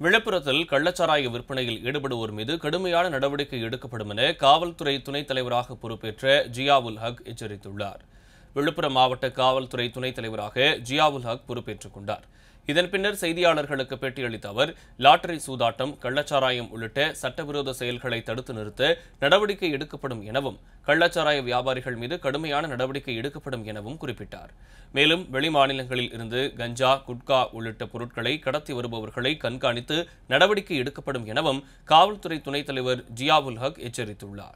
விழுப்புரத்தில் கள்ளச்சாராய விற்பனையில் ஈடுபடுவோர் மீது கடுமையான நடவடிக்கை எடுக்கப்படும் என காவல்துறை துணைத் தலைவராக பொறுப்பேற்ற ஜியாவுல் ஹக் எச்சரித்துள்ளார் விழுப்புரம் மாவட்ட காவல்துறை துணைத் தலைவராக ஜியாவுல் ஹக் பொறுப்பேற்றுக் கொண்டார் இதன் பின்னர் செய்தியாளர்களுக்கு பேட்டியளித்த அவர் லாட்டரி சூதாட்டம் கள்ளச்சாராயம் உள்ளிட்ட சட்டவிரோத செயல்களை தடுத்து நிறுத்த நடவடிக்கை எடுக்கப்படும் எனவும் கள்ளச்சாராய வியாபாரிகள் மீது கடுமையான நடவடிக்கை எடுக்கப்படும் எனவும் குறிப்பிட்டார் மேலும் வெளிமாநிலங்களில் இருந்து கஞ்சா குட்கா உள்ளிட்ட பொருட்களை கடத்தி வருபவர்களை கண்காணித்து நடவடிக்கை எடுக்கப்படும் எனவும் காவல்துறை துணைத் தலைவர் ஜியாவுல் ஹக் எச்சரித்துள்ளார்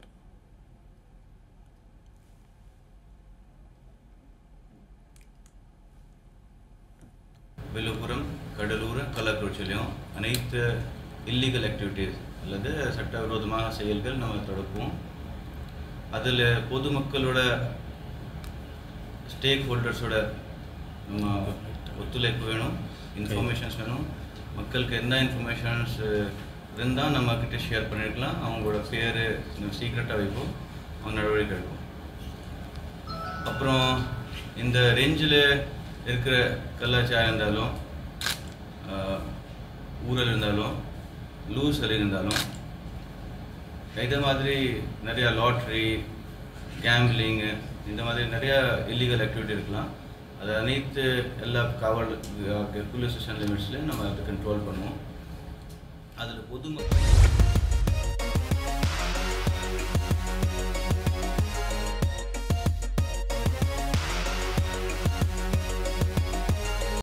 விழுப்புரம் கடலூர் கள்ளக்குறிச்சியிலையும் அனைத்து இல்லீகல் ஆக்டிவிட்டீஸ் அல்லது சட்டவிரோதமாக செயல்கள் நம்ம தடுப்போம் அதில் பொதுமக்களோட ஸ்டேக் ஹோல்டர்ஸோட நம்ம ஒத்துழைப்பு வேணும் இன்ஃபர்மேஷன்ஸ் வேணும் மக்களுக்கு என்ன இன்ஃபர்மேஷன்ஸ் இருந்தால் நம்ம கிட்ட ஷேர் பண்ணிருக்கலாம் அவங்களோட பேர் சீக்ரெட்டாக வைப்போம் அவங்க நடவடிக்கை எடுப்போம் அப்புறம் இந்த ரேஞ்சில் இருக்கிற கலாச்சாரம் இருந்தாலும் ஆஹ், ஊழல் இருந்தாலும் லூஸ் இருந்தாலும் இதே மாதிரி நிறையா லாட்ரி கேம்பிளிங்கு இந்த மாதிரி நிறையா இல்லீகல் ஆக்டிவிட்டி இருக்கலாம் அது அனைத்து எல்லா காவல் போலீஸ் ஸ்டேஷன் லிமிட்ஸ்லையும் நம்ம அதை கண்ட்ரோல் பண்ணுவோம் அதில் பொதுமக்கள்